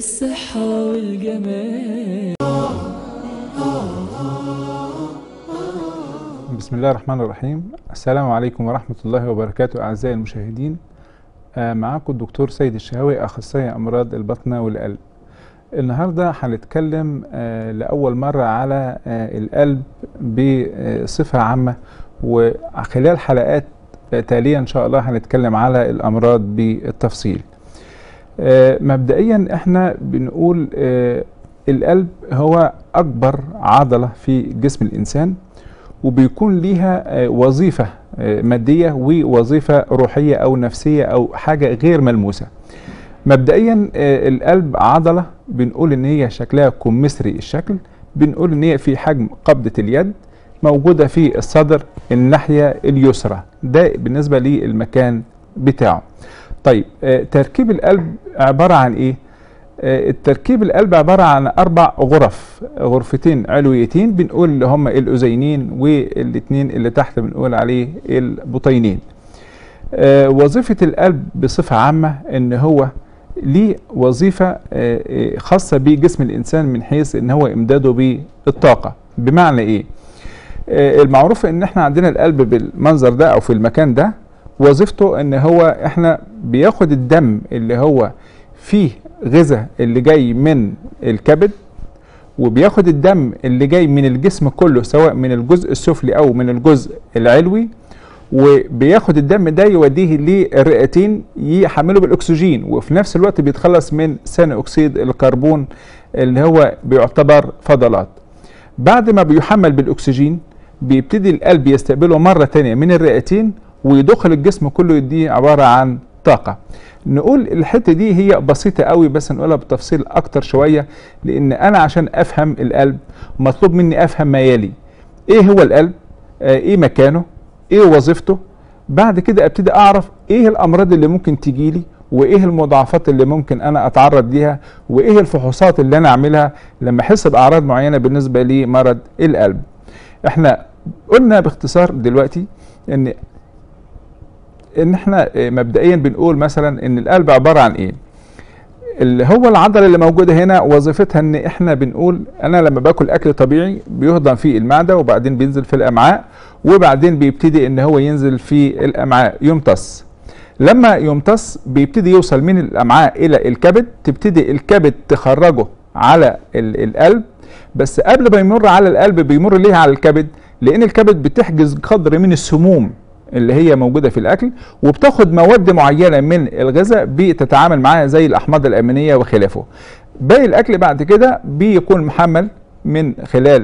والصحة والجمال بسم الله الرحمن الرحيم السلام عليكم ورحمة الله وبركاته أعزائي المشاهدين آه، معاكم الدكتور سيد الشهاوي أخصائي أمراض البطنة والقلب النهاردة هنتكلم آه، لأول مرة على آه، القلب بصفة عامة وخلال حلقات تالية إن شاء الله هنتكلم على الأمراض بالتفصيل آه، مبدئيا احنا بنقول آه، القلب هو أكبر عضلة في جسم الإنسان وبيكون ليها آه، وظيفة آه، مادية ووظيفة روحية أو نفسية أو حاجة غير ملموسة مبدئيا آه، القلب عضلة بنقول إن هي شكلها كمثري الشكل بنقول إن هي في حجم قبضة اليد موجودة في الصدر الناحية اليسرى ده بالنسبة للمكان بتاعه طيب آه، تركيب القلب عبارة عن إيه؟ آه، التركيب القلب عبارة عن أربع غرف غرفتين علويتين بنقول اللي هم الأذينين والاتنين اللي تحت بنقول عليه البطينين آه، وظيفة القلب بصفة عامة إن هو ليه وظيفة آه، آه، خاصة بجسم الإنسان من حيث إن هو إمداده بالطاقة بمعنى إيه؟ آه، المعروف إن إحنا عندنا القلب بالمنظر ده أو في المكان ده وظيفته إن هو إحنا بياخد الدم اللي هو فيه غذاء اللي جاي من الكبد وبياخد الدم اللي جاي من الجسم كله سواء من الجزء السفلي او من الجزء العلوي وبياخد الدم ده يوديه للرئتين يحمله بالاكسجين وفي نفس الوقت بيتخلص من ثاني اكسيد الكربون اللي هو بيعتبر فضلات بعد ما بيحمل بالاكسجين بيبتدي القلب يستقبله مره تانية من الرئتين ويدخل الجسم كله يديه عباره عن طاقه نقول الحته دي هي بسيطه قوي بس نقولها بتفصيل اكتر شويه لان انا عشان افهم القلب مطلوب مني افهم ما يلي ايه هو القلب آه ايه مكانه ايه وظيفته بعد كده ابتدي اعرف ايه الامراض اللي ممكن تجيلي وايه المضاعفات اللي ممكن انا اتعرض ليها وايه الفحوصات اللي انا اعملها لما احس باعراض معينه بالنسبه لمرض القلب احنا قلنا باختصار دلوقتي ان ان احنا آه، مبدئيا بنقول مثلا ان القلب عباره عن ايه اللي هو العضله اللي موجوده هنا وظيفتها ان احنا بنقول انا لما باكل اكل طبيعي بيهضم في المعده وبعدين بينزل في الامعاء وبعدين بيبتدي ان هو ينزل في الامعاء يمتص لما يمتص بيبتدي يوصل من الامعاء الى الكبد تبتدي الكبد تخرجه على ال- القلب بس قبل ما يمر على القلب بيمر ليه على الكبد لان الكبد بتحجز قدر من السموم اللي هي موجوده في الاكل وبتاخد مواد معينه من الغذاء بتتعامل معاها زي الاحماض الامينيه وخلافه باقي الاكل بعد كده بيكون محمل من خلال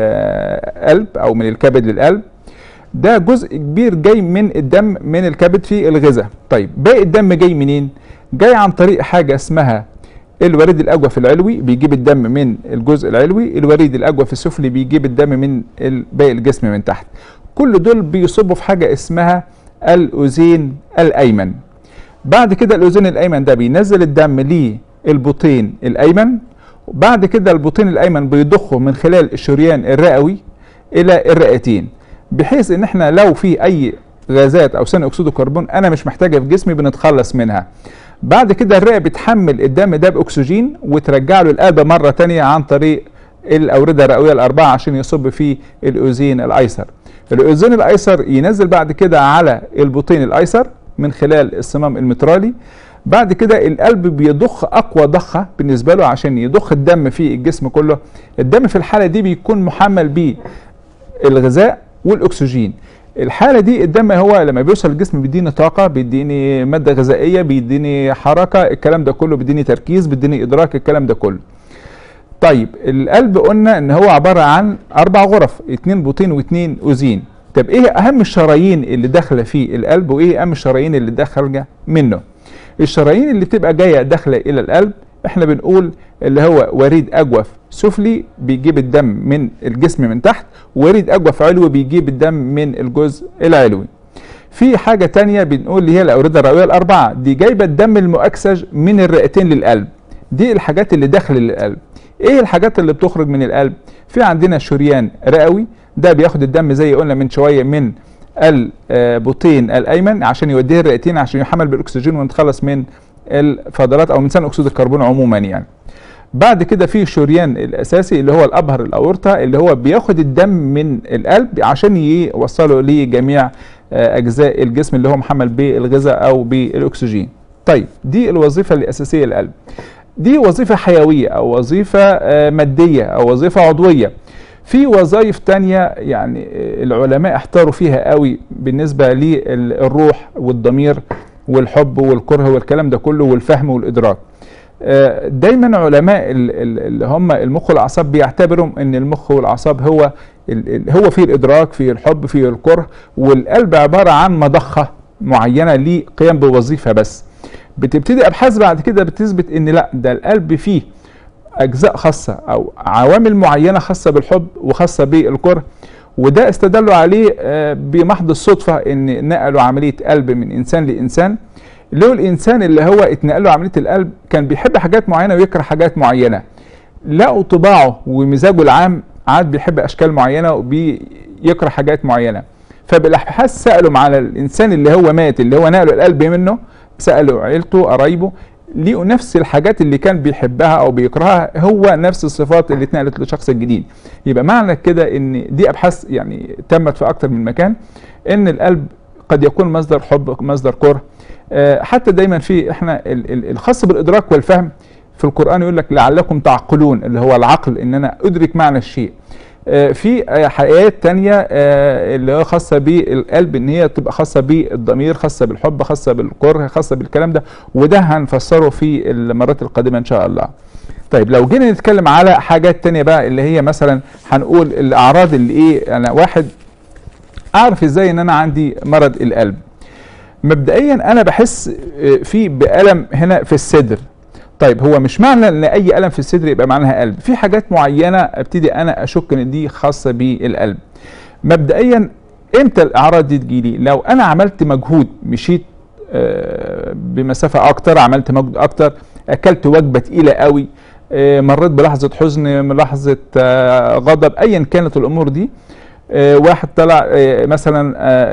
القلب او من الكبد للقلب ده جزء كبير جاي من الدم من الكبد في الغذاء طيب باقي الدم جاي منين جاي عن طريق حاجه اسمها الوريد الاجوف العلوي بيجيب الدم من الجزء العلوي الوريد الاجوف السفلي بيجيب الدم من ال- باقي الجسم من تحت كل دول بيصبوا في حاجه اسمها الاذين الايمن بعد كده الاذين الايمن ده بينزل الدم للبطين الايمن بعد كده البطين الايمن بيضخه من خلال الشريان الرئوي الى الرئتين بحيث ان احنا لو في اي غازات او ثاني اكسيد الكربون انا مش محتاجها في جسمي بنتخلص منها بعد كده الرئه بتحمل الدم ده باكسجين وترجع له القلب مره تانية عن طريق الاورده الرئويه الاربعه عشان يصب في الاذين الايسر الاذين الايسر ينزل بعد كده على البطين الايسر من خلال الصمام المترالي بعد كده القلب بيضخ اقوى ضخه بالنسبه له عشان يضخ الدم في الجسم كله الدم في الحاله دي بيكون محمل بالغذاء والاكسجين الحاله دي الدم هو لما بيوصل الجسم بيديني طاقه بيديني ماده غذائيه بيديني حركه الكلام ده كله بيديني تركيز بيديني ادراك الكلام ده كله طيب القلب قلنا ان هو عباره عن اربع غرف اتنين بطين واتنين اذين طب ايه اهم الشرايين اللي داخله في القلب وايه اهم الشرايين اللي داخله منه الشرايين اللي بتبقى جايه داخله الى القلب احنا بنقول اللي هو وريد اجوف سفلي بيجيب الدم من الجسم من تحت وريد اجوف علوي بيجيب الدم من الجزء العلوي في حاجة تانية بنقول اللي هي الأوردة الرئوية الأربعة دي جايبة الدم المؤكسج من الرئتين للقلب دي الحاجات اللي داخل للقلب ايه الحاجات اللي بتخرج من القلب في عندنا شريان رئوي ده بياخد الدم زي قلنا من شوية من البطين الأيمن عشان يوديه الرئتين عشان يحمل بالأكسجين ونتخلص من الفضلات او من ثاني اكسيد الكربون عموما يعني بعد كده في شريان الاساسي اللي هو الابهر الاورطه اللي هو بياخد الدم من القلب عشان يوصله لجميع آه، اجزاء الجسم اللي هو محمل بالغذاء او بالاكسجين طيب دي الوظيفه الاساسيه للقلب دي وظيفه حيويه او وظيفه آه، ماديه او وظيفه عضويه في وظائف تانية يعني آه، العلماء احتاروا فيها قوي بالنسبة للروح والضمير والحب والكره والكلام ده كله والفهم والإدراك آه، دايما علماء ال- ال- اللي هم المخ والاعصاب بيعتبروا ان المخ والاعصاب هو ال- ال- هو فيه الادراك فيه الحب فيه الكره والقلب عباره عن مضخه معينه لقيام بوظيفه بس بتبتدي ابحاث بعد كده بتثبت ان لا ده القلب فيه اجزاء خاصه او عوامل معينه خاصه بالحب وخاصه بالكره وده استدلوا عليه آه، بمحض الصدفه ان نقلوا عمليه قلب من انسان لانسان اللي هو الانسان اللي هو اتنقل له عمليه القلب كان بيحب حاجات معينه ويكره حاجات معينه لقوا طباعه ومزاجه العام عاد بيحب اشكال معينه وبيكره حاجات معينه فبالابحاث سالوا على الانسان اللي هو مات اللي هو نقلوا القلب منه سالوا عيلته قرايبه لقوا نفس الحاجات اللي كان بيحبها او بيكرهها هو نفس الصفات اللي اتنقلت للشخص الجديد يبقى معنى كده ان دي ابحاث يعني تمت في اكتر من مكان ان القلب قد يكون مصدر حب مصدر كره آه، حتى دايما في احنا ال- ال- الخاص بالادراك والفهم في القران يقول لك لعلكم تعقلون اللي هو العقل ان انا ادرك معنى الشيء آه، في آه، حقيقات تانية آه، اللي هو خاصة بالقلب ان هي تبقى خاصة بالضمير خاصة بالحب خاصة بالكره خاصة بالكلام ده وده هنفسره في المرات القادمة ان شاء الله طيب لو جينا نتكلم على حاجات تانية بقى اللي هي مثلا هنقول الاعراض اللي ايه انا واحد اعرف ازاي ان انا عندي مرض القلب مبدئيا انا بحس آه، في بالم هنا في الصدر طيب هو مش معنى ان اي الم في الصدر يبقى معناها قلب في حاجات معينه ابتدي انا اشك ان دي خاصه بالقلب مبدئيا امتى الاعراض دي تجيلي لو انا عملت مجهود مشيت آه، بمسافه اكتر عملت مجهود اكتر اكلت وجبه تقيله قوي آه، مريت بلحظه حزن لحظه آه، غضب ايا كانت الامور دي آه، واحد طلع آه، مثلا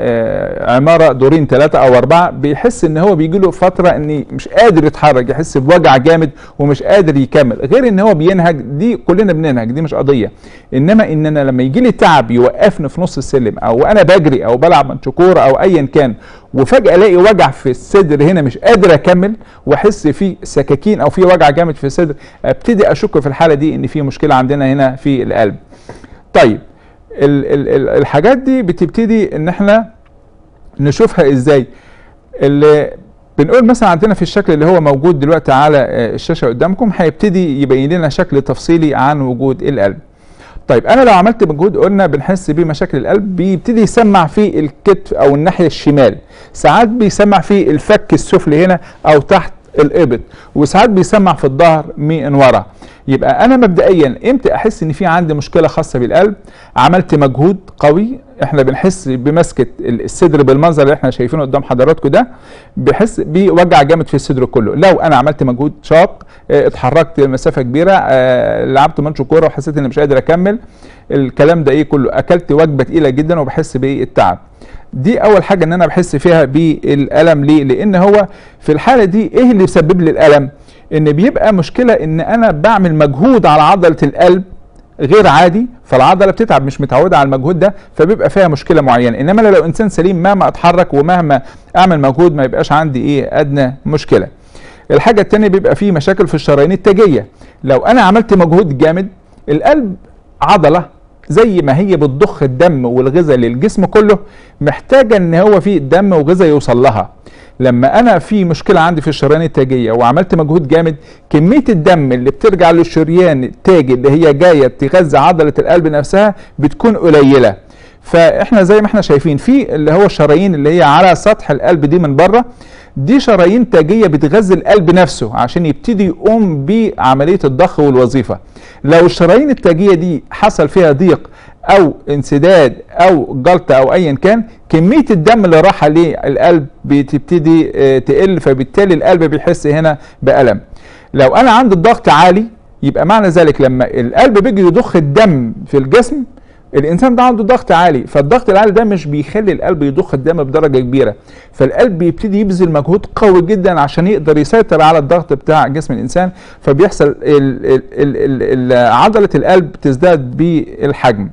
آه، آه، عماره دورين ثلاثه او اربعه بيحس ان هو بيجي له فتره ان مش قادر يتحرك يحس بوجع جامد ومش قادر يكمل غير ان هو بينهج دي كلنا بننهج دي مش قضيه انما ان انا لما يجي لي تعب يوقفني في نص السلم او انا بجري او بلعب منشكوره او ايا كان وفجاه الاقي وجع في الصدر هنا مش قادر اكمل واحس في سكاكين او في وجع جامد في الصدر ابتدي اشك في الحاله دي ان في مشكله عندنا هنا في القلب طيب ال ال ال الحاجات دي بتبتدي ان احنا نشوفها ازاي اللي بنقول مثلا عندنا في الشكل اللي هو موجود دلوقتي على آه، الشاشه قدامكم هيبتدي يبين لنا شكل تفصيلي عن وجود القلب طيب انا لو عملت مجهود قلنا بنحس بمشاكل القلب بيبتدي يسمع في الكتف او الناحيه الشمال ساعات بيسمع في الفك السفلي هنا او تحت الابط وساعات بيسمع في الظهر من ورا يبقى انا مبدئيا امتى احس ان في عندي مشكله خاصه بالقلب عملت مجهود قوي احنا بنحس بمسكه الصدر بالمنظر اللي احنا شايفينه قدام حضراتكم ده بحس بوجع جامد في الصدر كله لو انا عملت مجهود شاق اه، اتحركت مسافه كبيره اه، لعبت ماتش كوره وحسيت اني مش قادر اكمل الكلام ده ايه كله اكلت وجبه تقيله جدا وبحس بالتعب دي اول حاجه ان انا بحس فيها بالالم ليه لان هو في الحاله دي ايه اللي بيسبب لي الالم ان بيبقى مشكله ان انا بعمل مجهود على عضله القلب غير عادي فالعضله بتتعب مش متعوده على المجهود ده فبيبقى فيها مشكله معينه انما أنا لو انسان سليم مهما اتحرك ومهما اعمل مجهود ما يبقاش عندي ايه ادنى مشكله الحاجه التانية بيبقى فيه مشاكل في الشرايين التاجيه لو انا عملت مجهود جامد القلب عضله زي ما هي بتضخ الدم والغذاء للجسم كله محتاجه ان هو في دم وغذاء يوصل لها لما انا في مشكله عندي في الشريان التاجيه وعملت مجهود جامد كميه الدم اللي بترجع للشريان التاجي اللي هي جايه تغذي عضله القلب نفسها بتكون قليله فاحنا زي ما احنا شايفين في اللي هو الشرايين اللي هي على سطح القلب دي من بره دي شرايين تاجيه بتغذي القلب نفسه عشان يبتدي يقوم بعمليه الضخ والوظيفه لو الشرايين التاجيه دي حصل فيها ضيق او انسداد او جلطه او ايا كان كميه الدم اللي راح للقلب بتبتدي آه، تقل فبالتالي القلب بيحس هنا بالم لو انا عندي الضغط عالي يبقى معنى ذلك لما القلب بيجي يضخ الدم في الجسم الانسان ده عنده ضغط عالي فالضغط العالي ده مش بيخلي القلب يضخ الدم بدرجه كبيره فالقلب بيبتدي يبذل مجهود قوي جدا عشان يقدر يسيطر على الضغط بتاع جسم الانسان فبيحصل ال ال ال ال عضله القلب تزداد بالحجم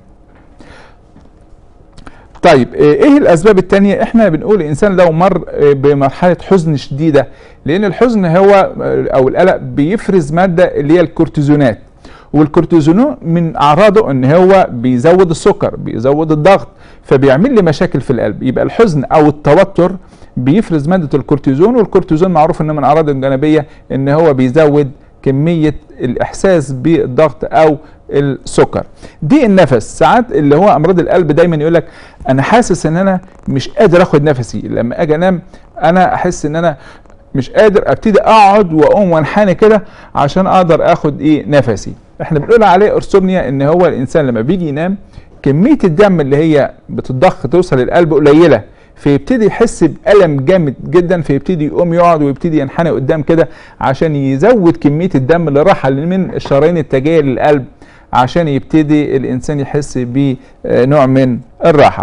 طيب ايه الاسباب التانية احنا بنقول الانسان لو مر بمرحلة حزن شديدة لان الحزن هو او القلق بيفرز مادة اللي هي الكورتيزونات والكورتيزون من اعراضه ان هو بيزود السكر بيزود الضغط فبيعمل لي مشاكل في القلب يبقى الحزن او التوتر بيفرز مادة الكورتيزون والكورتيزون معروف انه من اعراضه الجانبية ان هو بيزود كمية الاحساس بالضغط او السكر دي النفس ساعات اللي هو امراض القلب دايما يقول لك انا حاسس ان انا مش قادر اخد نفسي لما اجي انام انا احس ان انا مش قادر ابتدي اقعد واقوم وانحني كده عشان اقدر اخد ايه نفسي احنا بنقول عليه ارسومنيا ان هو الانسان لما بيجي ينام كميه الدم اللي هي بتضخ توصل للقلب قليله فيبتدي يحس بألم جامد جدا فيبتدي يقوم يقعد ويبتدي ينحني قدام كده عشان يزود كمية الدم اللي راح من الشرايين التاجية للقلب عشان يبتدي الإنسان يحس بنوع من الراحة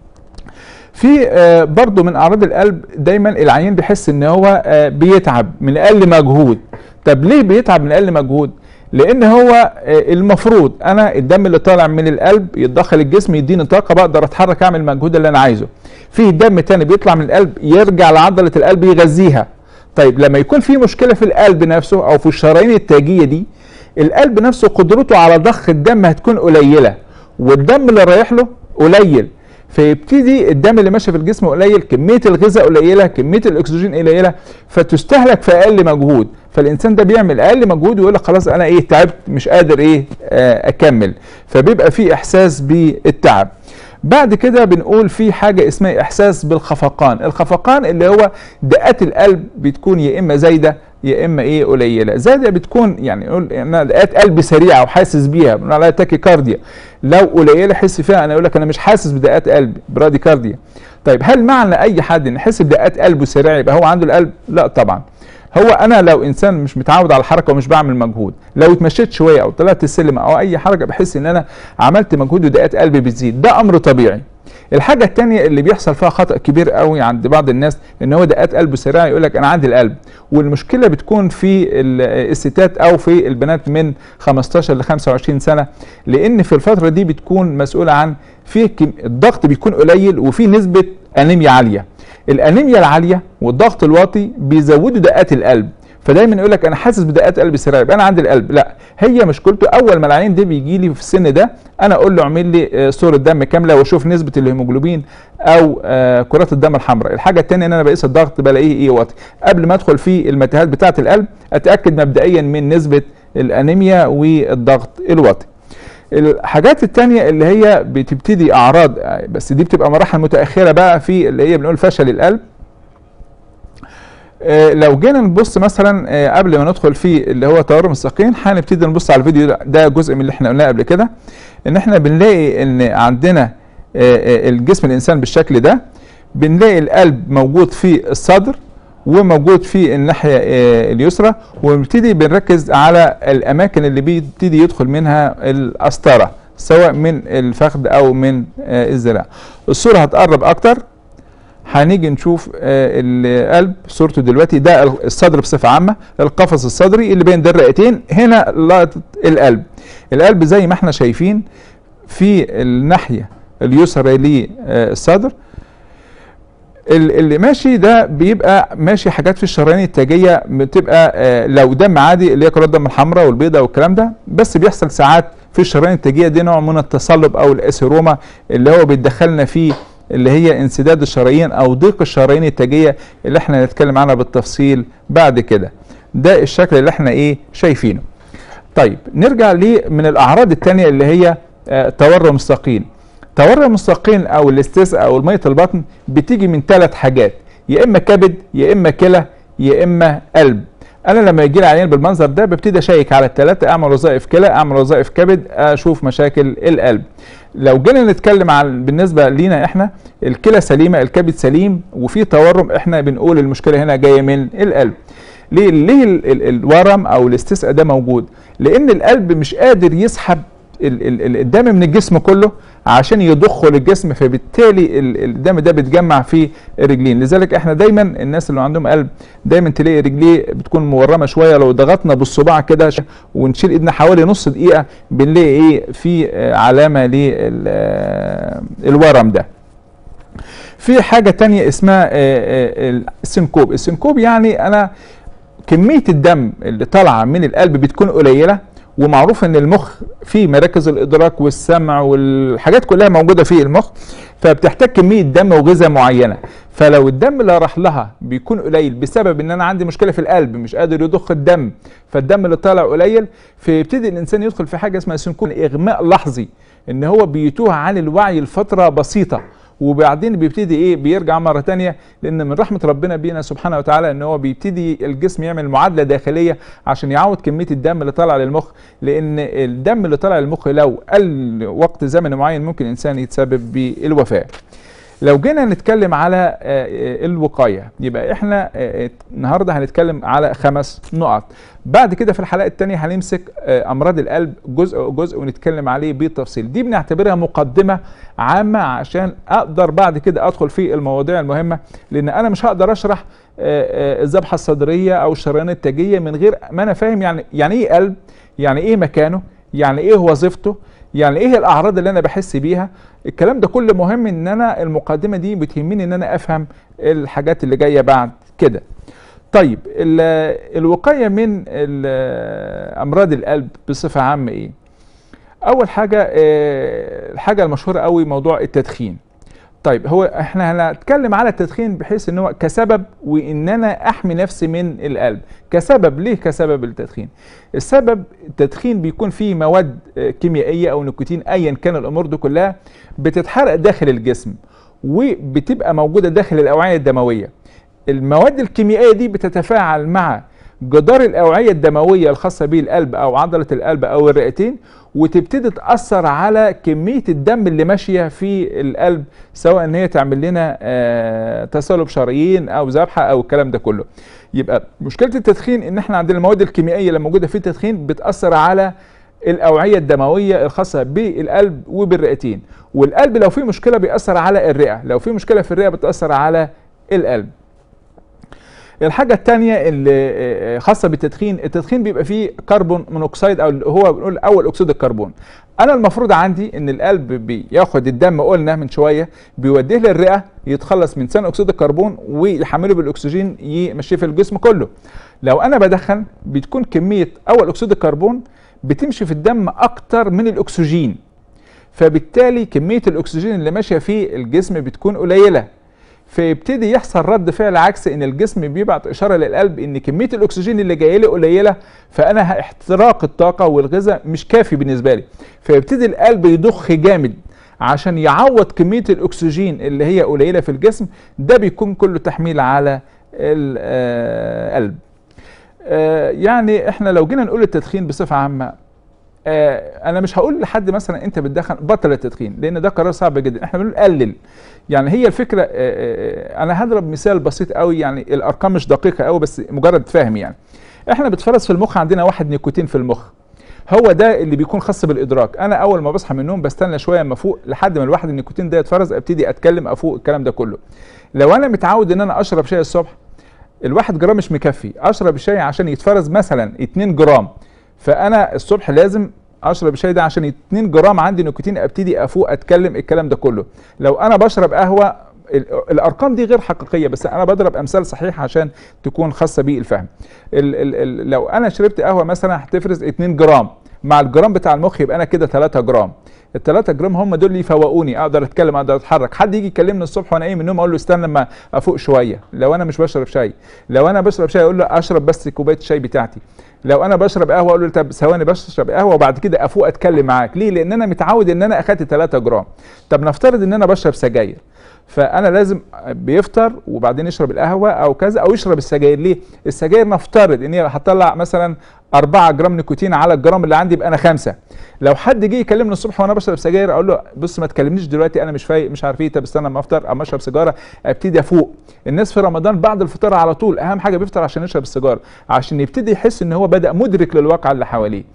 في برضه من أعراض القلب دايما العيان بيحس إن هو بيتعب من أقل مجهود طب ليه بيتعب من أقل مجهود؟ لان هو المفروض انا الدم اللي طالع من القلب يتدخل الجسم يديني طاقه بقدر اتحرك اعمل المجهود اللي انا عايزه في دم تاني بيطلع من القلب يرجع لعضله القلب يغذيها طيب لما يكون في مشكله في القلب نفسه او في الشرايين التاجيه دي القلب نفسه قدرته على ضخ الدم هتكون قليله والدم اللي رايح له قليل فيبتدي الدم اللي ماشي في الجسم قليل كميه الغذاء قليله كميه الاكسجين قليله فتستهلك في اقل مجهود فالانسان ده بيعمل اقل مجهود ويقول لك خلاص انا ايه تعبت مش قادر ايه آه اكمل فبيبقى في احساس بالتعب بعد كده بنقول في حاجه اسمها احساس بالخفقان الخفقان اللي هو دقات القلب بتكون يا اما زايده يا اما ايه قليله زايده بتكون يعني نقول انا دقات قلب سريعه وحاسس بيها بنقول عليها تاكيكارديا لو قليله احس فيها انا اقول لك انا مش حاسس بدقات قلبي براديكارديا طيب هل معنى اي حد ان يحس بدقات قلبه سريعه يبقى هو عنده القلب لا طبعا هو انا لو انسان مش متعود على الحركه ومش بعمل مجهود لو اتمشيت شويه او طلعت السلم او اي حركه بحس ان انا عملت مجهود ودقات قلبي بتزيد ده امر طبيعي الحاجة التانية اللي بيحصل فيها خطأ كبير قوي عند بعض الناس ان هو دقات قلبه سريعة يقول لك انا عندي القلب والمشكلة بتكون في الستات او في البنات من 15 ل 25 سنة لان في الفترة دي بتكون مسؤولة عن في الضغط بيكون قليل وفي نسبة انيميا عالية الانيميا العالية والضغط الواطي بيزودوا دقات القلب فدايما يقول لك انا حاسس بدقات قلبي سريعه يبقى انا عندي القلب لا هي مشكلته اول ما العين ده بيجي لي في السن ده انا اقول له اعمل لي صوره دم كامله واشوف نسبه الهيموجلوبين او كرات الدم الحمراء الحاجه الثانيه ان انا بقيس الضغط بلاقيه ايه واطي قبل ما ادخل في المتاهات بتاعه القلب اتاكد مبدئيا من نسبه الانيميا والضغط الواطي الحاجات التانية اللي هي بتبتدي اعراض بس دي بتبقى مراحل متاخره بقى في اللي هي بنقول فشل القلب آه لو جينا نبص مثلا آه قبل ما ندخل في اللي هو تورم الساقين هنبتدي نبص على الفيديو ده, ده جزء من اللي احنا قلناه قبل كده ان احنا بنلاقي ان عندنا آه الجسم الانسان بالشكل ده بنلاقي القلب موجود في الصدر وموجود في الناحيه اليسرى ونبتدي بنركز على الاماكن اللي بيبتدي يدخل منها القسطره سواء من الفخذ او من الذراع الصوره هتقرب اكتر هنيجي نشوف القلب صورته دلوقتي ده الصدر بصفه عامه القفص الصدري اللي بين ده الرئتين هنا لقطه القلب القلب زي ما احنا شايفين في الناحيه اليسرى للصدر اللي ماشي ده بيبقى ماشي حاجات في الشرايين التاجيه بتبقى لو دم عادي اللي هي كرات الدم الحمراء والبيضاء والكلام ده بس بيحصل ساعات في الشرايين التاجيه دي نوع من التصلب او الاسيروما اللي هو بيدخلنا فيه اللي هي انسداد الشرايين او ضيق الشرايين التاجيه اللي احنا هنتكلم عنها بالتفصيل بعد كده ده الشكل اللي احنا ايه شايفينه طيب نرجع ليه من الاعراض التانية اللي هي آه تورم الساقين تورم الساقين او الاستسقاء او الميه البطن بتيجي من ثلاث حاجات يا اما كبد يا اما كلى يا اما قلب انا لما يجي لي عيان بالمنظر ده ببتدي اشيك على الثلاثه اعمل وظائف كلى اعمل وظائف كبد اشوف مشاكل القلب لو جينا نتكلم عن بالنسبه لينا احنا الكلى سليمه الكبد سليم وفي تورم احنا بنقول المشكله هنا جايه من القلب ليه ليه ال ال الورم او الاستسقاء ده موجود لان القلب مش قادر يسحب ال- ال- ال- الدم من الجسم كله عشان يضخه للجسم فبالتالي ال- الدم ده بيتجمع في الرجلين لذلك احنا دايما الناس اللي عندهم قلب دايما تلاقي رجليه بتكون مورمه شويه لو ضغطنا بالصباع كده ش- ونشيل ايدنا حوالي نص دقيقه بنلاقي ايه في آه، علامه للورم ده في حاجه تانية اسمها آه، آه، السنكوب السنكوب يعني انا كميه الدم اللي طالعه من القلب بتكون قليله ومعروف ان المخ فيه مراكز الادراك والسمع والحاجات كلها موجوده في المخ فبتحتاج كميه دم وغذاء معينه فلو الدم اللي راح لها بيكون قليل بسبب ان انا عندي مشكله في القلب مش قادر يضخ الدم فالدم اللي طالع قليل فيبتدي الانسان يدخل في حاجه اسمها سنكوب اغماء لحظي ان هو بيتوه عن الوعي لفتره بسيطه وبعدين بيبتدي ايه بيرجع مره تانية لان من رحمه ربنا بينا سبحانه وتعالى ان هو بيبتدي الجسم يعمل معادله داخليه عشان يعوض كميه الدم اللي طالع للمخ لان الدم اللي طالع للمخ لو قل وقت زمني معين ممكن الانسان يتسبب بالوفاه لو جينا نتكلم على آه، آه، الوقايه يبقى احنا آه، النهارده هنتكلم على خمس نقط بعد كده في الحلقه الثانيه هنمسك آه، امراض القلب جزء جزء ونتكلم عليه بالتفصيل دي بنعتبرها مقدمه عامه عشان اقدر بعد كده ادخل في المواضيع المهمه لان انا مش هقدر اشرح آه، آه، الذبحه الصدريه او الشريان التاجيه من غير ما انا فاهم يعني يعني ايه قلب يعني ايه مكانه يعني ايه وظيفته يعني ايه الاعراض اللي انا بحس بيها الكلام ده كله مهم ان انا المقدمه دي بتهمني ان انا افهم الحاجات اللي جايه بعد كده طيب ال- الوقايه من ال- امراض القلب بصفه عامه ايه اول حاجه آه، الحاجه المشهوره قوي موضوع التدخين طيب هو احنا هنتكلم على التدخين بحيث ان هو كسبب وان انا احمي نفسي من القلب كسبب ليه كسبب التدخين السبب التدخين بيكون فيه مواد آه، كيميائيه او نيكوتين ايا كان الامور دي كلها بتتحرق داخل الجسم وبتبقى موجوده داخل الاوعيه الدمويه المواد الكيميائيه دي بتتفاعل مع جدار الاوعيه الدمويه الخاصه بالقلب او عضله القلب او الرئتين وتبتدي تاثر على كميه الدم اللي ماشيه في القلب سواء ان هي تعمل لنا آه، تصلب شرايين او ذبحه او الكلام ده كله يبقى مشكله التدخين ان احنا عندنا المواد الكيميائيه اللي موجوده في التدخين بتاثر على الاوعيه الدمويه الخاصه بالقلب وبالرئتين والقلب لو في مشكله بيأثر على الرئه لو في مشكله في الرئه بتأثر على القلب الحاجة التانية اللي آه، خاصة بالتدخين التدخين بيبقى فيه كربون مونوكسيد او اللي هو بنقول اول اكسيد الكربون انا المفروض عندي ان القلب بياخد الدم قلنا من شوية بيوديه للرئة يتخلص من ثاني اكسيد الكربون ويحمله بالاكسجين يمشيه في الجسم كله لو انا بدخن بتكون كمية اول اكسيد الكربون بتمشي في الدم اكتر من الاكسجين فبالتالي كمية الاكسجين اللي ماشية في الجسم بتكون قليلة فيبتدي يحصل رد فعل عكس ان الجسم بيبعت اشاره للقلب ان كميه الاكسجين اللي جايه لي قليله فانا ه- احتراق الطاقه والغذاء مش كافي بالنسبه لي فيبتدي القلب يضخ جامد عشان يعوض كميه الاكسجين اللي هي قليله في الجسم ده بيكون كله تحميل على القلب آه، يعني احنا لو جينا نقول التدخين بصفه عامه آه، انا مش هقول لحد مثلا انت بتدخن بطل التدخين لان ده قرار صعب جدا احنا بنقول قلل يعني هي الفكره آه، آه، انا هضرب مثال بسيط قوي يعني الارقام مش دقيقه قوي بس مجرد فهم يعني احنا بتفرز في المخ عندنا واحد نيكوتين في المخ هو ده اللي بيكون خاص بالادراك انا اول ما بصحى من النوم بستنى شويه اما افوق لحد ما الواحد النيكوتين ده يتفرز ابتدي اتكلم افوق الكلام ده كله لو انا متعود ان انا اشرب شاي الصبح الواحد جرام مش مكفي اشرب الشاي عشان يتفرز مثلا 2 جرام فانا الصبح لازم اشرب الشاي ده عشان 2 جرام عندي نيكوتين ابتدي افوق اتكلم الكلام ده كله لو انا بشرب قهوه ال- الارقام دي غير حقيقيه بس انا بضرب امثال صحيحه عشان تكون خاصه بالفهم ال ال ال لو انا شربت قهوه مثلا هتفرز 2 جرام مع الجرام بتاع المخ يبقى انا كده 3 جرام ال 3 جرام هم دول اللي يفوقوني اقدر اتكلم اقدر اتحرك حد يجي يكلمني الصبح وانا قايم من النوم اقول له استنى لما افوق شويه لو انا مش بشرب شاي لو انا بشرب شاي اقول له اشرب بس كوبايه الشاي بتاعتي لو انا بشرب قهوه اقول له طب ثواني بشرب قهوه وبعد كده افوق اتكلم معاك ليه لان انا متعود ان انا اخدت 3 جرام طب نفترض ان انا بشرب سجاير فانا لازم بيفطر وبعدين يشرب القهوه او كذا او يشرب السجاير ليه السجاير نفترض ان هي هتطلع مثلا 4 جرام نيكوتين على الجرام اللي عندي يبقى انا خمسة لو حد جه يكلمني الصبح وانا بشرب سجاير اقول له بص ما تكلمنيش دلوقتي انا مش فايق مش عارف ايه طب استنى اما افطر اما اشرب سيجاره ابتدي افوق الناس في رمضان بعد الفطار على طول اهم حاجه بيفطر عشان يشرب السيجاره عشان يبتدي يحس ان هو بدا مدرك للواقع اللي حواليه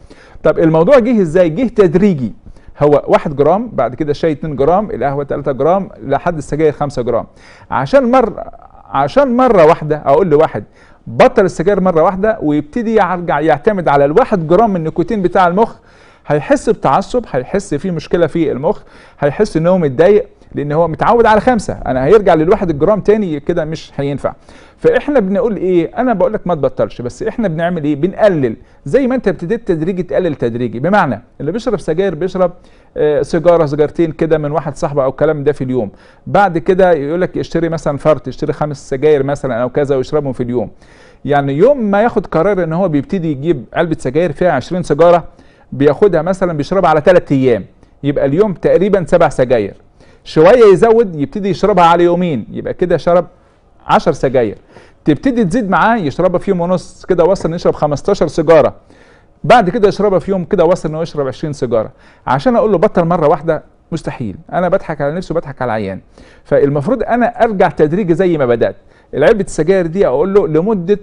طب الموضوع جه ازاي جه تدريجي هو 1 جرام بعد كده شاي 2 جرام القهوه 3 جرام لحد السجاير 5 جرام عشان مره عشان مره واحده اقول لواحد بطل السجاير مره واحده ويبتدي يرجع يعتمد على الواحد جرام من النيكوتين بتاع المخ هيحس بتعصب هيحس في مشكله في المخ هيحس ان هو متضايق لان هو متعود على خمسه انا هيرجع للواحد الجرام تاني كده مش هينفع فاحنا بنقول ايه انا بقول لك ما تبطلش بس احنا بنعمل ايه بنقلل زي ما انت ابتديت تدريجي تقلل تدريجي بمعنى اللي بيشرب سجاير بيشرب آه، سيجاره سيجارتين كده من واحد صاحبه او الكلام ده في اليوم بعد كده يقول لك اشتري مثلا فرد اشتري خمس سجاير مثلا او كذا ويشربهم في اليوم يعني يوم ما ياخد قرار ان هو بيبتدي يجيب علبه سجاير فيها 20 سيجاره بياخدها مثلا بيشربها على ثلاث ايام يبقى اليوم تقريبا سبع سجاير شويه يزود يبتدي يشربها على يومين يبقى كده شرب 10 سجاير تبتدي تزيد معاه يشربها في يوم ونص كده وصل انه يشرب 15 سيجاره بعد كده يشربها في يوم كده وصل انه يشرب 20 سيجاره عشان اقول له بطل مره واحده مستحيل انا بضحك على نفسي وبضحك على العيان فالمفروض انا ارجع تدريجي زي ما بدات العلبه السجاير دي اقول له لمده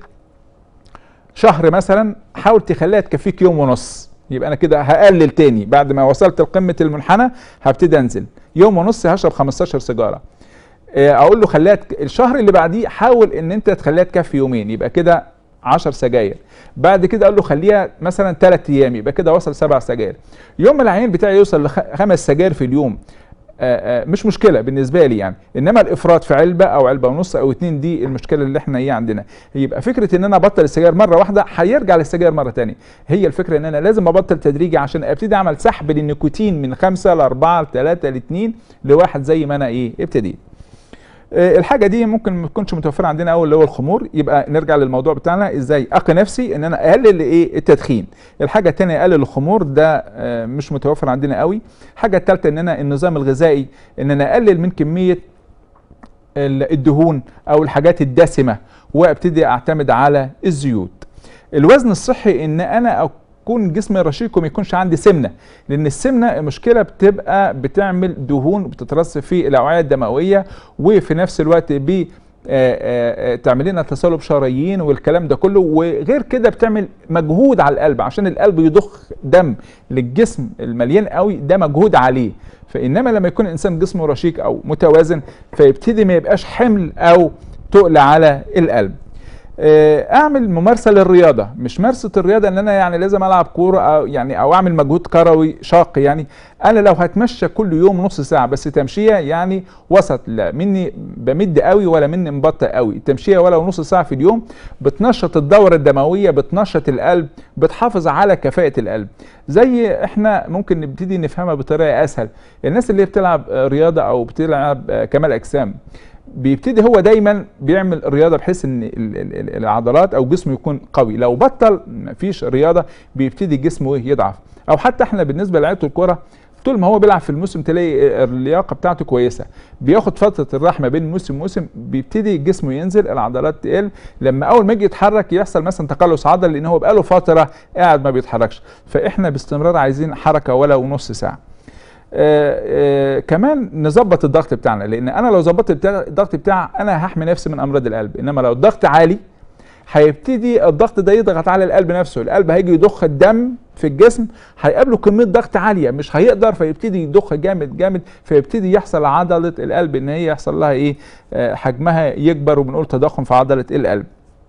شهر مثلا حاول تخليها تكفيك يوم ونص يبقى انا كده هقلل تاني بعد ما وصلت لقمه المنحنى هبتدي انزل يوم ونص هشرب 15 سيجاره آه، اقول له خليها تك... الشهر اللي بعديه حاول ان انت تخليها تكفي يومين يبقى كده 10 سجاير بعد كده اقول له خليها مثلا 3 ايام يبقى كده وصل 7 سجاير يوم ما العيان بتاعي يوصل لخمس سجاير في اليوم آه، آه، مش مشكله بالنسبه لي يعني انما الافراط في علبه او علبه ونص او اتنين دي المشكله اللي احنا ايه عندنا يبقى فكره ان انا ابطل السجاير مره واحده هيرجع للسجاير مره تانية هي الفكره ان انا لازم ابطل تدريجي عشان ابتدي اعمل سحب للنيكوتين من خمسة لأربعة لثلاثة لاثنين لواحد زي ما انا ايه ابتديت آه، الحاجه دي ممكن ما تكونش متوفره عندنا اول اللي هو الخمور يبقى نرجع للموضوع بتاعنا ازاي اقي نفسي ان انا اقلل ايه التدخين الحاجه الثانيه اقلل الخمور ده آه، مش متوفر عندنا قوي الحاجه الثالثه ان انا النظام الغذائي ان انا اقلل من كميه ال- الدهون او الحاجات الدسمه وابتدي اعتمد على الزيوت الوزن الصحي ان انا اكون جسمي رشيق وما يكونش عندي سمنه لان السمنه المشكله بتبقى بتعمل دهون بتترسب في الاوعيه الدمويه وفي نفس الوقت ب آه، آه، آه، تعمل لنا تصلب شرايين والكلام ده كله وغير كده بتعمل مجهود على القلب عشان القلب يضخ دم للجسم المليان قوي ده مجهود عليه فانما لما يكون الانسان جسمه رشيق او متوازن فيبتدي ما يبقاش حمل او تقل على القلب آه، اعمل ممارسه للرياضه مش مارسه الرياضه ان انا يعني لازم العب كوره او يعني او اعمل مجهود كروي شاق يعني انا لو هتمشى كل يوم نص ساعه بس تمشيه يعني وسط لا مني بمد قوي ولا مني مبطئ قوي التمشيه ولو نص ساعه في اليوم بتنشط الدوره الدمويه بتنشط القلب بتحافظ على كفاءه القلب زي احنا ممكن نبتدي نفهمها بطريقه اسهل الناس اللي بتلعب آه، رياضه او بتلعب آه، كمال اجسام بيبتدي هو دايما بيعمل رياضه بحيث ان ال- ال- ال- العضلات او جسمه يكون قوي لو بطل مفيش رياضه بيبتدي جسمه إيه يضعف او حتى احنا بالنسبه لعيبه الكوره طول ما هو بيلعب في الموسم تلاقي اللياقه بتاعته كويسه بياخد فتره الراحه ما بين موسم وموسم بيبتدي جسمه ينزل العضلات تقل لما اول ما يجي يتحرك يحصل مثلا تقلص عضلي لان هو بقاله فتره قاعد ما بيتحركش فاحنا باستمرار عايزين حركه ولو نص ساعه آه، آه، كمان نظبط الضغط بتاعنا لان انا لو ظبطت بتاع- الضغط بتاعي انا هحمي نفسي من امراض القلب انما لو الضغط عالي هيبتدي الضغط ده يضغط على القلب نفسه القلب هيجي يضخ الدم في الجسم هيقابله كميه ضغط عاليه مش هيقدر فيبتدي يضخ جامد جامد فيبتدي يحصل عضله القلب ان هي يحصل لها ايه آه، حجمها يكبر وبنقول تضخم في عضله القلب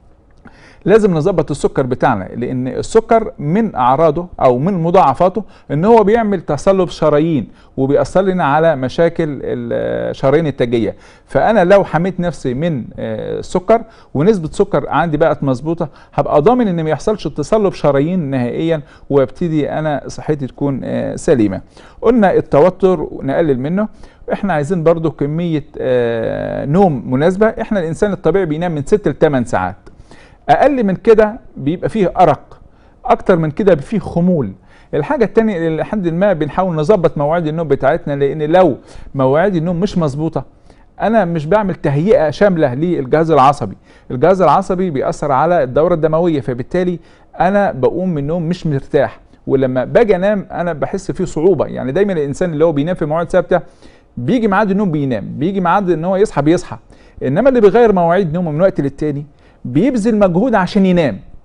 لازم نظبط السكر بتاعنا لان السكر من اعراضه او من مضاعفاته ان هو بيعمل تصلب شرايين وبيأثر لنا على مشاكل الشرايين التاجيه فانا لو حميت نفسي من آه، السكر ونسبه سكر عندي بقت مظبوطه هبقى ضامن ان ما يحصلش تصلب شرايين نهائيا وابتدي انا صحتي تكون آه، سليمه قلنا التوتر نقلل منه احنا عايزين برضو كميه آه، نوم مناسبه احنا الانسان الطبيعي بينام من 6 ل 8 ساعات اقل من كده بيبقى فيه ارق اكتر من كده فيه خمول الحاجة التانية اللي لحد ما بنحاول نظبط مواعيد النوم بتاعتنا لان لو مواعيد النوم مش مظبوطة انا مش بعمل تهيئة شاملة للجهاز العصبي الجهاز العصبي بيأثر على الدورة الدموية فبالتالي انا بقوم من النوم مش مرتاح ولما باجي انام انا بحس فيه صعوبة يعني دايما الانسان اللي هو بينام في مواعيد ثابتة بيجي ميعاد النوم بينام بيجي ميعاد ان هو يصحى بيصحى انما اللي بيغير مواعيد نومه من وقت للتاني بيبذل مجهود عشان ينام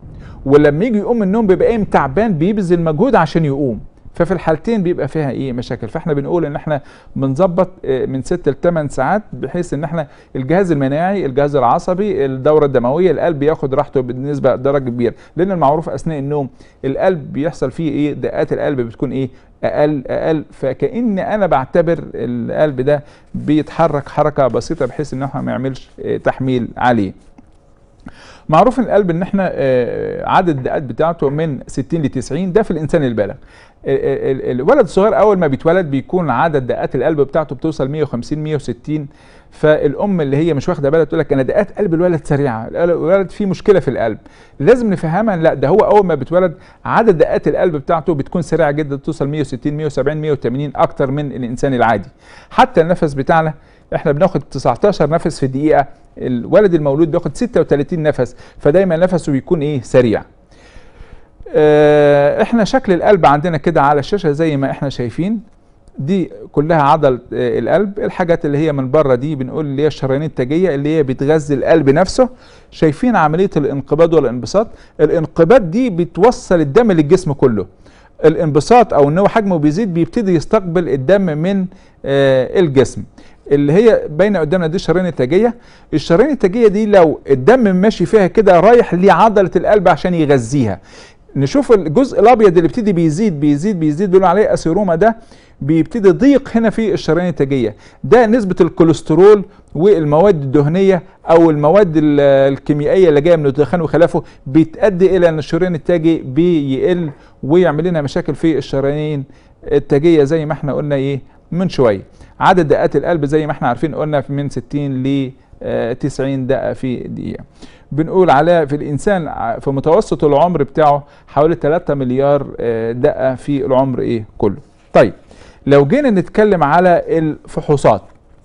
ولما يجي يقوم من النوم بيبقى قايم تعبان بيبذل مجهود عشان يقوم ففي الحالتين بيبقى فيها ايه مشاكل فاحنا بنقول ان احنا بنظبط آه، من 6 ل 8 ساعات بحيث ان احنا الجهاز المناعي الجهاز العصبي الدوره الدمويه القلب ياخد راحته بالنسبه درجه كبيره لان المعروف اثناء النوم القلب بيحصل فيه ايه دقات القلب بتكون ايه اقل اقل فكان انا بعتبر القلب ده بيتحرك حركه بسيطه بحيث ان احنا ما يعملش آه، تحميل عليه معروف ان القلب ان احنا آه، عدد الدقات بتاعته من 60 ل 90 ده في الانسان البالغ ال- ال- الولد الصغير اول ما بيتولد بيكون عدد دقات القلب بتاعته بتوصل 150 160 فالام اللي هي مش واخده بالها تقول لك انا دقات قلب الولد سريعه الولد فيه مشكله في القلب لازم نفهمها لا ده هو اول ما بيتولد عدد دقات القلب بتاعته بتكون سريعه جدا توصل 160 170 180 اكتر من الانسان العادي حتى النفس بتاعنا احنا بناخد 19 نفس في الدقيقه الولد المولود بياخد 36 نفس فدايما نفسه بيكون ايه سريع آه، احنا شكل القلب عندنا كده على الشاشه زي ما احنا شايفين دي كلها عضله آه، القلب الحاجات اللي هي من بره دي بنقول اللي هي الشرايين التاجيه اللي هي بتغذي القلب نفسه شايفين عمليه الانقباض والانبساط الانقباض دي بتوصل الدم للجسم كله الانبساط او ان هو حجمه بيزيد بيبتدي يستقبل الدم من آه، الجسم اللي هي باينه قدامنا دي الشرايين التاجيه الشرايين التاجيه دي لو الدم ماشي فيها كده رايح لعضله القلب عشان يغذيها نشوف الجزء الابيض اللي بيبتدي بيزيد بيزيد بيزيد بيقولوا عليه اسيروما ده بيبتدي ضيق هنا في الشرايين التاجيه ده نسبه الكوليسترول والمواد الدهنيه او المواد ال- الكيميائيه اللي جايه من الدخان وخلافه بتؤدي الى ان الشريان التاجي بيقل ويعمل لنا مشاكل في الشرايين التاجيه زي ما احنا قلنا ايه من شويه عدد دقات القلب زي ما احنا عارفين قلنا في من 60 ل آه، 90 دقه في دقيقه بنقول على في الانسان ع- في متوسط العمر بتاعه حوالي 3 مليار آه، دقه في العمر ايه كله طيب لو جينا نتكلم على الفحوصات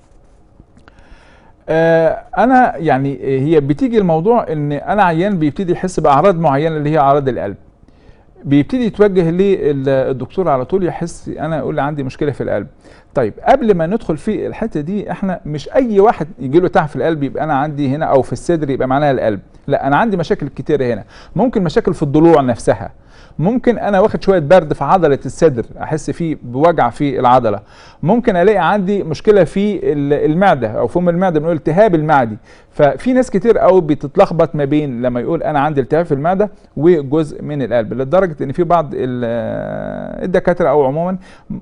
آه، انا يعني آه، هي بتيجي الموضوع ان انا عيان بيبتدي يحس باعراض معينه اللي هي اعراض القلب بيبتدي يتوجه للدكتور على طول يحس انا يقول لي عندي مشكله في القلب طيب قبل ما ندخل في الحته دي احنا مش اي واحد يجي له تعب في القلب يبقى انا عندي هنا او في الصدر يبقى معناها القلب لا انا عندي مشاكل كتيره هنا ممكن مشاكل في الضلوع نفسها ممكن انا واخد شويه برد في عضله الصدر احس فيه بوجع في العضله ممكن الاقي عندي مشكله في ال- المعده او فم المعده بنقول التهاب المعدي ففي ناس كتير قوي بتتلخبط ما بين لما يقول انا عندي التهاب في المعده وجزء من القلب لدرجه ان في بعض ال- الدكاتره او عموما م-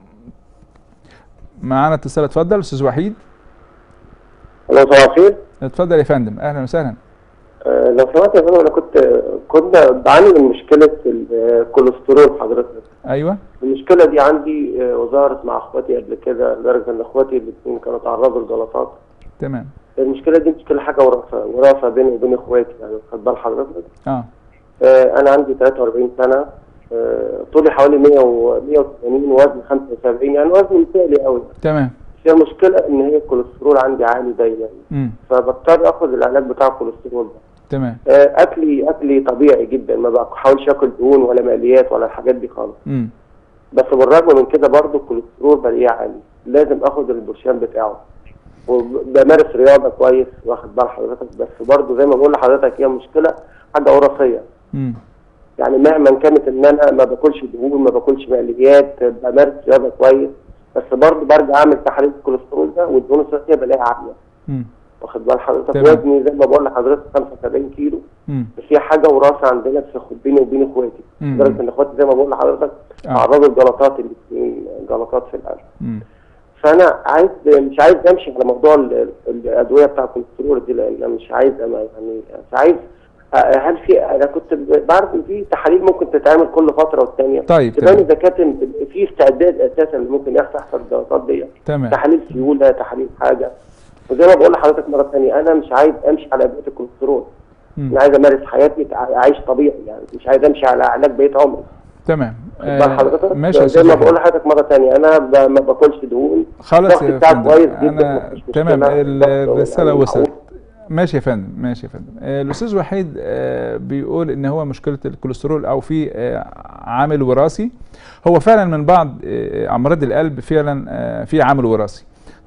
معانا اتصال اتفضل استاذ وحيد الو صباح الخير اتفضل يا فندم اهلا وسهلا آه، لو سمحت يا فندم انا كنت كنت بعاني من مشكله الكوليسترول حضرتك ايوه المشكله دي عندي آه، وظهرت مع اخواتي قبل كده لدرجه ان اخواتي الاثنين كانوا تعرضوا لجلطات تمام المشكله دي مشكله حاجه وراثه وراثه بيني وبين اخواتي يعني خد بال حضرتك اه آه، انا عندي 43 سنه آه، طولي حوالي 100 و 180 وزن 75 يعني وزن مثالي قوي تمام بس هي المشكله ان هي الكوليسترول عندي عالي دايما امم فبضطر اخد العلاج بتاع الكوليسترول ده تمام آه، اكلي اكلي طبيعي جدا ما بحاولش اكل دهون ولا مقليات ولا الحاجات دي خالص امم بس بالرغم من كده برضه الكوليسترول بلاقيه عالي لازم اخد البرشام بتاعه وبمارس رياضه كويس واخد بال حضرتك بس برضه زي ما بقول لحضرتك هي مشكله حاجه وراثيه امم يعني مهما كانت ان انا ما باكلش دهون ما باكلش مقليات بمارس رياضه كويس بس برضه برجع اعمل تحاليل الكوليسترول ده والدهون الثلاثيه بلاقيها عاليه امم واخد بال حضرتك تمام. وزني زي ما بقول لحضرتك 75 كيلو امم بس هي حاجه وراثه عندنا في خد- بيني وبين اخواتي مم. لدرجه ان اخواتي زي ما بقول لحضرتك آه. تعرضوا لجلطات الاثنين جلطات في القلب امم فانا عايز مش عايز امشي على موضوع ال- الادويه بتاع الكوليسترول دي لان أنا مش عايز أما- يعني مش عايز أ- هل في انا كنت ب- بعرف ان في تحاليل ممكن تتعمل كل فتره والثانيه طيب، تبان تمام. اذا كانت في استعداد اساسا اللي ممكن يحصل يحصل الجلطات دي تمام تحاليل سيوله تحاليل حاجه وزي ما بقول لحضرتك مره ثانيه انا مش عايز امشي على ادويه الكوليسترول مم. انا عايز امارس حياتي تع- اعيش طبيعي يعني مش عايز امشي على علاج بقيه عمري تمام خد بال حضرتك ماشي يا زي استاذ ما وحيد. بقول لحضرتك مره ثانيه انا ب- ما باكلش دهون خلاص الضغط يا بتاعك فندم كويس جدا انا مفيش مشكلة. تمام ال- الضغط الرساله يعني وصلت معقول. ماشي يا فندم ماشي يا فندم آه، الاستاذ وحيد آه، بيقول ان هو مشكله الكوليسترول او في آه، عامل وراثي هو فعلا من بعض آه، امراض القلب فعلا آه، في عامل وراثي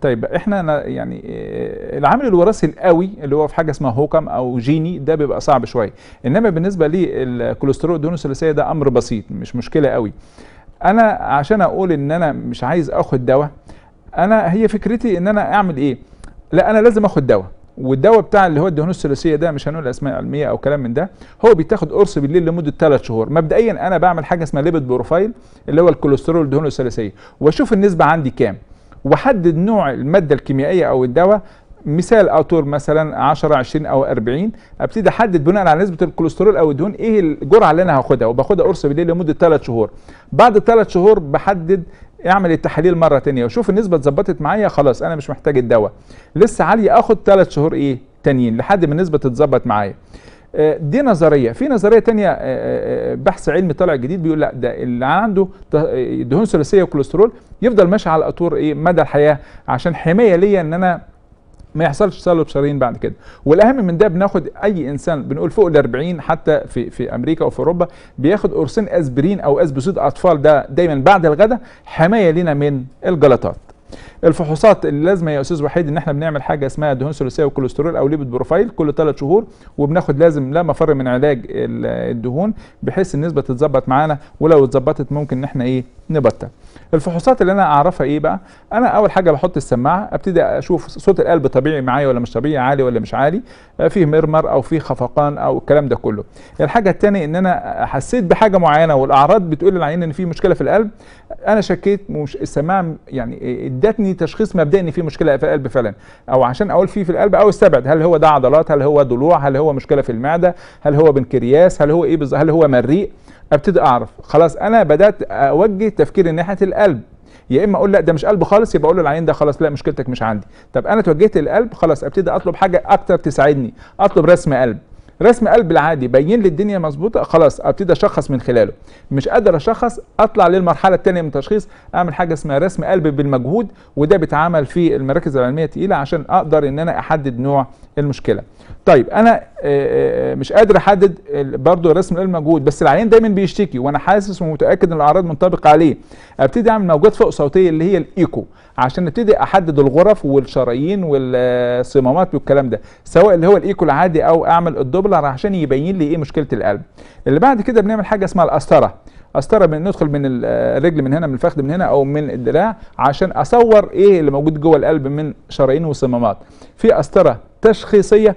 طيب احنا ن- يعني آه، العامل الوراثي القوي اللي هو في حاجه اسمها هوكم او جيني ده بيبقى صعب شويه انما بالنسبه للكوليسترول الدهون الثلاثيه ده امر بسيط مش مشكله قوي انا عشان اقول ان انا مش عايز اخد دواء انا هي فكرتي ان انا اعمل ايه لا انا لازم اخد دواء والدواء بتاع اللي هو الدهون الثلاثيه ده مش هنقول اسماء علميه او كلام من ده هو بيتاخد قرص بالليل لمده ثلاث شهور مبدئيا انا بعمل حاجه اسمها ليبيد بروفايل اللي هو الكوليسترول الدهون الثلاثيه واشوف النسبه عندي كام واحدد نوع الماده الكيميائيه او الدواء مثال اوتور مثلا 10 20 او 40 ابتدي احدد بناء على نسبه الكوليسترول او الدهون ايه الجرعه اللي انا هاخدها وباخدها قرص بالليل لمده 3 شهور بعد الثلاث شهور بحدد اعمل التحاليل مره تانية وشوف النسبه اتظبطت معايا خلاص انا مش محتاج الدواء لسه عاليه اخد 3 شهور ايه تانيين لحد ما النسبه تتظبط معايا آه، دي نظريه في نظريه تانية آه، آه، بحث علمي طالع جديد بيقول لا ده اللي عنده ت- آه، دهون ثلاثيه وكوليسترول يفضل ماشي على الاطور ايه مدى الحياه عشان حمايه ليا ان انا ما يحصلش تصلب شرايين بعد كده والاهم من ده بناخد اي انسان بنقول فوق ال 40 حتى في في امريكا وفي اوروبا بياخد قرصين اسبرين او اسبسود اطفال ده دايما بعد الغداء حمايه لنا من الجلطات الفحوصات اللي لازمه يا استاذ وحيد ان احنا بنعمل حاجه اسمها دهون ثلاثيه وكوليسترول او ليبيد بروفايل كل ثلاث شهور وبناخد لازم لا مفر من علاج ال- الدهون بحيث النسبه تتظبط معانا ولو اتظبطت ممكن ان احنا ايه نبطل الفحوصات اللي انا اعرفها ايه بقى انا اول حاجه بحط السماعه ابتدي اشوف صوت القلب طبيعي معايا ولا مش طبيعي عالي ولا مش عالي آه، فيه مرمر او فيه خفقان او الكلام ده كله الحاجه الثانيه ان انا حسيت بحاجه معينه والاعراض بتقول للعيان ان في مشكله في القلب انا شكيت مش السماعه يعني ادتني تشخيص مبدئي ان في مشكله في القلب فعلا او عشان اقول في في القلب او استبعد هل هو ده عضلات هل هو ضلوع هل هو مشكله في المعده هل هو بنكرياس هل هو ايه بالظبط هل هو مريء ابتدي اعرف خلاص انا بدات اوجه تفكيري ناحيه القلب يا اما اقول لا ده مش قلب خالص يبقى اقول للعيان ده خلاص لا مشكلتك مش عندي طب انا توجهت للقلب خلاص ابتدي اطلب حاجه اكتر تساعدني اطلب رسم قلب رسم قلب العادي بين لي الدنيا مظبوطه خلاص ابتدي اشخص من خلاله مش قادر اشخص اطلع للمرحله الثانيه من التشخيص اعمل حاجه اسمها رسم قلب بالمجهود وده بيتعمل في المراكز العلميه الثقيله عشان اقدر ان انا احدد نوع المشكله طيب انا آه، آه، مش قادر احدد ال- برضو رسم القلب مجهود بس العيان دايما بيشتكي وانا حاسس ومتاكد ان الاعراض منطبقه عليه ابتدي اعمل موجات فوق صوتيه اللي هي الايكو عشان نبتدي احدد الغرف والشرايين والصمامات والكلام ده سواء اللي هو الايكو العادي او اعمل الدوبلر عشان يبين لي ايه مشكله القلب اللي بعد كده بنعمل حاجه اسمها القسطره قسطره بندخل من ال- الرجل من هنا من الفخذ من هنا او من الدراع عشان اصور ايه اللي موجود جوه القلب من شرايين وصمامات في قسطره تشخيصيه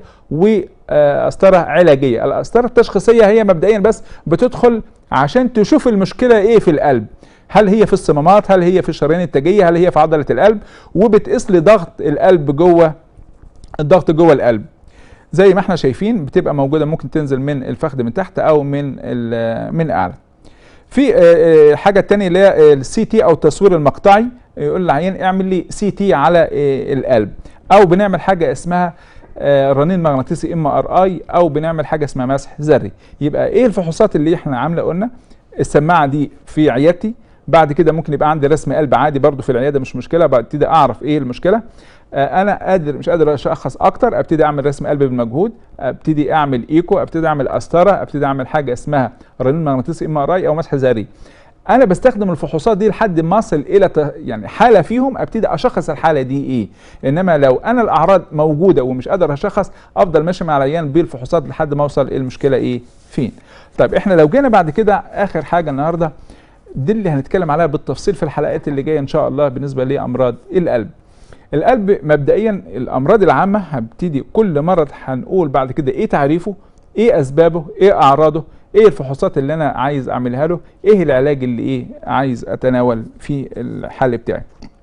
وقسطره علاجيه القسطره التشخيصيه هي مبدئيا بس بتدخل عشان تشوف المشكله ايه في القلب هل هي في الصمامات هل هي في الشرايين التاجيه هل هي في عضله القلب وبتقيس لي ضغط القلب جوه الضغط جوه القلب زي ما احنا شايفين بتبقى موجوده ممكن تنزل من الفخذ من تحت او من ال- من اعلى في آه، آه، الحاجه الثانيه اللي هي السي تي او التصوير المقطعي يقول للعيان اعمل لي سي تي على آه، القلب او بنعمل حاجه اسمها آه، رنين مغناطيسي ام ار اي او بنعمل حاجه اسمها مسح ذري يبقى ايه الفحوصات اللي احنا عامله قلنا السماعه دي في عيادتي بعد كده ممكن يبقى عندي رسم قلب عادي برضو في العياده مش مشكله ببتدي اعرف ايه المشكله آه، انا قادر مش قادر اشخص اكتر ابتدي اعمل رسم قلب بالمجهود ابتدي اعمل ايكو ابتدي اعمل قسطره ابتدي اعمل حاجه اسمها رنين مغناطيسي ام ار اي او مسح ذري انا بستخدم الفحوصات دي لحد ما اصل الى ت- يعني حاله فيهم ابتدي اشخص الحاله دي ايه انما لو انا الاعراض موجوده ومش قادر اشخص افضل ماشي مع العيان بالفحوصات لحد ما اوصل إيه المشكله ايه فين طيب احنا لو جينا بعد كده اخر حاجه النهارده دي اللي هنتكلم عليها بالتفصيل في الحلقات اللي جايه ان شاء الله بالنسبه لامراض القلب القلب مبدئيا الامراض العامه هبتدي كل مرض هنقول بعد كده ايه تعريفه ايه اسبابه ايه اعراضه ايه الفحوصات اللي انا عايز اعملها له ايه العلاج اللي ايه عايز اتناول في الحل بتاعي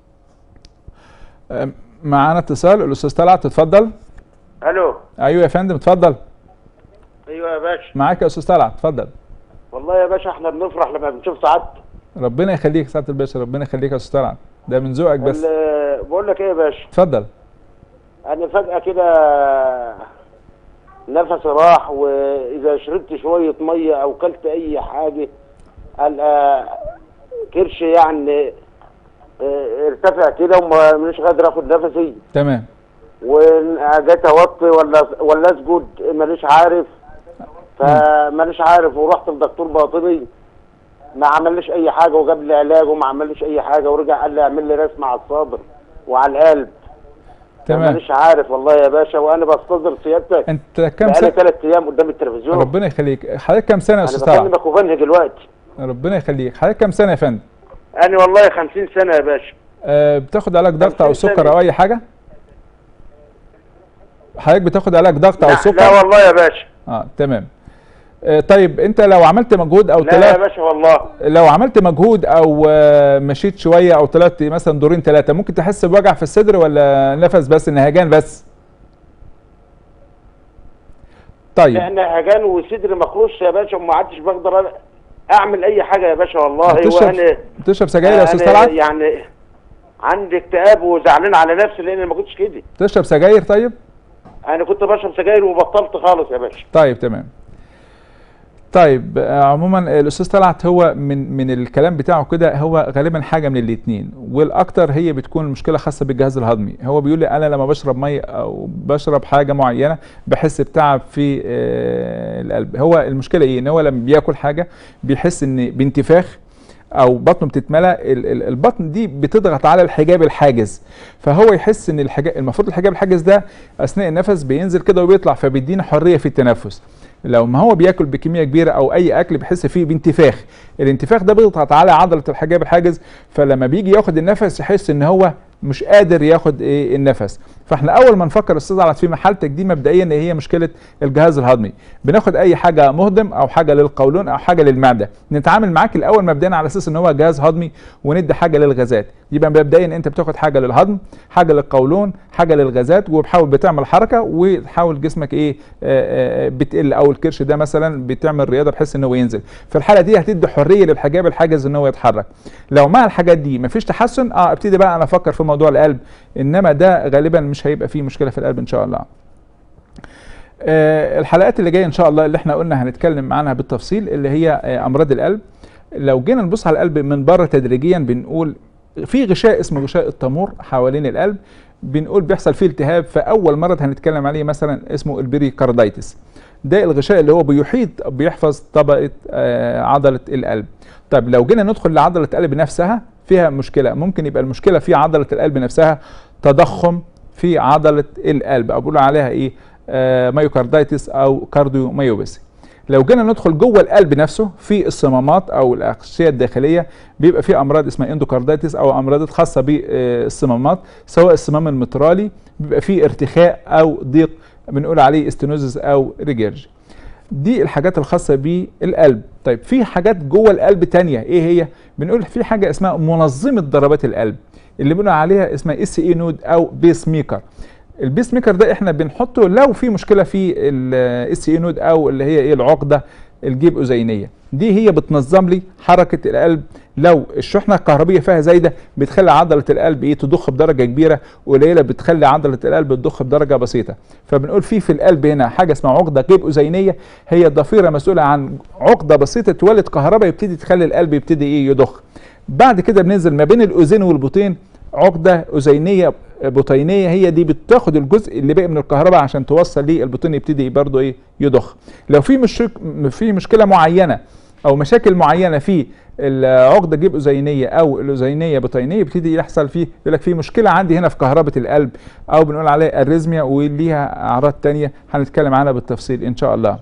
أم، معانا اتصال الاستاذ طلعت اتفضل الو ايوه يا فندم اتفضل ايوه يا باشا معاك يا استاذ طلعت اتفضل والله يا باشا احنا بنفرح لما بنشوف سعادتك ربنا يخليك يا سعاده الباشا ربنا يخليك يا استاذ طلعت ده من ذوقك بس ال- بقول لك ايه يا باشا اتفضل انا فجاه كده نفسي راح واذا شربت شويه ميه او كلت اي حاجه القى كرش يعني اه، ارتفع كده ومش قادر اخد نفسي تمام وجيت اوطي ولا ولا اسجد مانيش عارف فمانيش عارف ورحت لدكتور باطني ما عملش اي حاجه وجاب لي علاج وما عملش اي حاجه ورجع قال لي اعمل لي رسم على الصدر وعلى القلب تمام مانيش عارف والله يا باشا وانا بستظهر سيادتك انت كام بقالي سنه ثلاث ايام قدام التلفزيون ربنا يخليك حضرتك كام سنه يا انا استاذ طلعت بكلمك وبنهج دلوقتي ربنا يخليك حضرتك كام سنه يا فندم انا والله 50 سنه يا باشا أه بتاخد علاج ضغط او 50 سكر سنة. او اي حاجه حضرتك بتاخد علاج ضغط او لا, سكر لا والله يا باشا اه تمام آه طيب انت لو عملت مجهود او لا يا طلعت باشا والله لو عملت مجهود او آه، مشيت شويه او طلعت مثلا دورين ثلاثه ممكن تحس بوجع في الصدر ولا نفس بس نهجان بس طيب احنا هجان وصدري مخروش يا باشا وما عدتش بقدر اعمل اي حاجه يا باشا والله بتشرب وانا بتشرب سجاير يا استاذ أنا طلعت يعني عندي اكتئاب وزعلان على نفسي لان أنا ما كنتش كده بتشرب سجاير طيب انا كنت بشرب سجاير وبطلت خالص يا باشا طيب تمام طيب آه، عموما الاستاذ طلعت هو من من الكلام بتاعه كده هو غالبا حاجه من الاثنين والاكتر هي بتكون مشكله خاصه بالجهاز الهضمي هو بيقول لي انا لما بشرب ميه او بشرب حاجه معينه بحس بتعب في آه، القلب هو المشكله ايه ان هو لما بياكل حاجه بيحس ان بانتفاخ او بطنه بتتملى ال- ال- البطن دي بتضغط على الحجاب الحاجز فهو يحس ان الحجاب المفروض الحجاب الحاجز ده اثناء النفس بينزل كده وبيطلع فبيدينا حريه في التنفس لو ما هو بياكل بكميه كبيره او اي اكل بيحس فيه بانتفاخ الانتفاخ ده بيضغط على عضله الحجاب الحاجز فلما بيجي ياخد النفس يحس ان هو مش قادر ياخد ايه النفس فاحنا اول ما نفكر استاذ على في حالتك دي مبدئيا ان هي مشكله الجهاز الهضمي بناخد اي حاجه مهضم او حاجه للقولون او حاجه للمعده نتعامل معاك الاول مبدئيا على اساس ان هو جهاز هضمي وندي حاجه للغازات يبقى مبدئيا انت بتاخد حاجه للهضم حاجه للقولون حاجه للغازات وبحاول بتعمل حركه وتحاول جسمك ايه آه، آه، بتقل او الكرش ده مثلا بتعمل رياضه بحيث ان هو ينزل في الحاله دي هتدي حريه للحجاب الحاجز ان هو يتحرك لو مع الحاجات دي مفيش تحسن اه ابتدي بقى انا افكر في موضوع القلب انما ده غالبا مش هيبقى فيه مشكله في القلب ان شاء الله آه، الحلقات اللي جايه ان شاء الله اللي احنا قلنا هنتكلم عنها بالتفصيل اللي هي آه، امراض القلب لو جينا نبص على القلب من بره تدريجيا بنقول في غشاء اسمه غشاء التمور حوالين القلب بنقول بيحصل فيه التهاب فاول مرض هنتكلم عليه مثلا اسمه البريكاردايتس ده الغشاء اللي هو بيحيط بيحفظ طبقه آه، عضله القلب طب لو جينا ندخل لعضله القلب نفسها فيها مشكله ممكن يبقى المشكله في عضله القلب نفسها تضخم في عضله القلب او بيقولوا عليها ايه آه، مايوكاردايتس او كارديوميوباثي لو جينا ندخل جوه القلب نفسه في الصمامات او الاغشيه الداخليه بيبقى في امراض اسمها اندوكاردايتس او امراض خاصه بالصمامات سواء الصمام المترالي بيبقى فيه ارتخاء او ضيق بنقول عليه استنوزس او ريجيرج دي الحاجات الخاصه بالقلب طيب في حاجات جوه القلب تانية ايه هي بنقول في حاجه اسمها منظمه ضربات القلب اللي بنقول عليها اسمها اس اي نود او بيس ميكر البيس ميكر ده احنا بنحطه لو في مشكله في الاس اي نود او اللي هي ايه العقده الجيب اذينيه دي هي بتنظم لي حركه القلب لو الشحنه الكهربيه فيها زايده بتخلي عضله القلب ايه تضخ بدرجه كبيره قليله بتخلي عضله القلب تضخ بدرجه بسيطه فبنقول في في القلب هنا حاجه اسمها عقده جيب اذينيه هي الضفيره مسؤوله عن عقده بسيطه تولد كهرباء يبتدي تخلي القلب يبتدي ايه يضخ بعد كده بننزل ما بين الاذين والبطين عقده اذينيه بطينيه هي دي بتاخد الجزء اللي باقي من الكهرباء عشان توصل للبطين يبتدي برضه ايه يضخ لو في مش في مشكله معينه او مشاكل معينه في العقده جيب اذينيه او الاذينيه بطينيه يبتدي يحصل فيه يقول لك في مشكله عندي هنا في كهربه القلب او بنقول عليها اريزميا وليها اعراض تانية هنتكلم عنها بالتفصيل ان شاء الله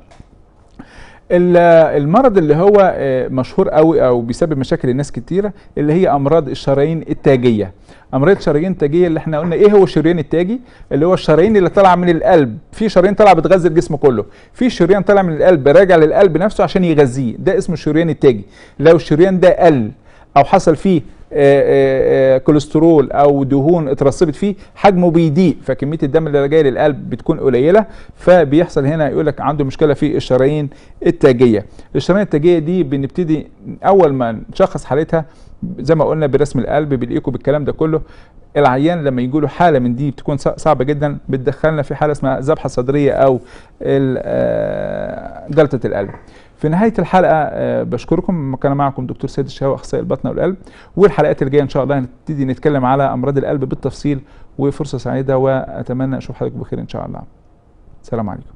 ال- المرض اللي هو آه، مشهور قوي او بيسبب مشاكل لناس كتيره اللي هي امراض الشرايين التاجيه امراض الشرايين التاجيه اللي احنا قلنا ايه هو الشريان التاجي اللي هو الشرايين اللي طالعه من القلب في شرايين طالعه بتغذي الجسم كله في شريان طالع من القلب راجع للقلب نفسه عشان يغذيه ده اسمه الشريان التاجي لو الشريان ده قل او حصل فيه آه، آه، آه، كوليسترول او دهون اترسبت فيه حجمه بيضيق فكميه الدم اللي جايه للقلب بتكون قليله فبيحصل هنا يقول لك عنده مشكله في الشرايين التاجيه الشرايين التاجيه دي بنبتدي اول ما نشخص حالتها زي ما قلنا برسم القلب بالايكو بالكلام ده كله العيان لما يجي له حاله من دي بتكون صع- صعبه جدا بتدخلنا في حاله اسمها ذبحه صدريه او ال- آه، جلطه القلب في نهايه الحلقه آه، بشكركم كان معكم دكتور سيد الشهوي اخصائي البطن والقلب والحلقات اللي جايه ان شاء الله هنبتدي نتكلم على امراض القلب بالتفصيل وفرصه سعيده واتمنى اشوف حضرتك بخير ان شاء الله السلام عليكم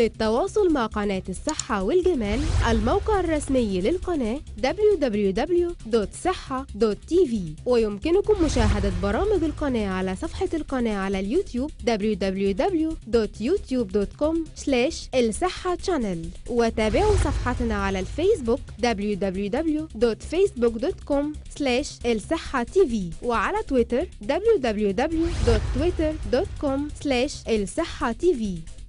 للتواصل مع قناة الصحة والجمال الموقع الرسمي للقناة www.صحة.tv ويمكنكم مشاهدة برامج القناة على صفحة القناة على اليوتيوب www.youtube.com الصحة channel وتابعوا صفحتنا على الفيسبوك www.facebook.com الصحة tv وعلى تويتر www.twitter.com الصحة tv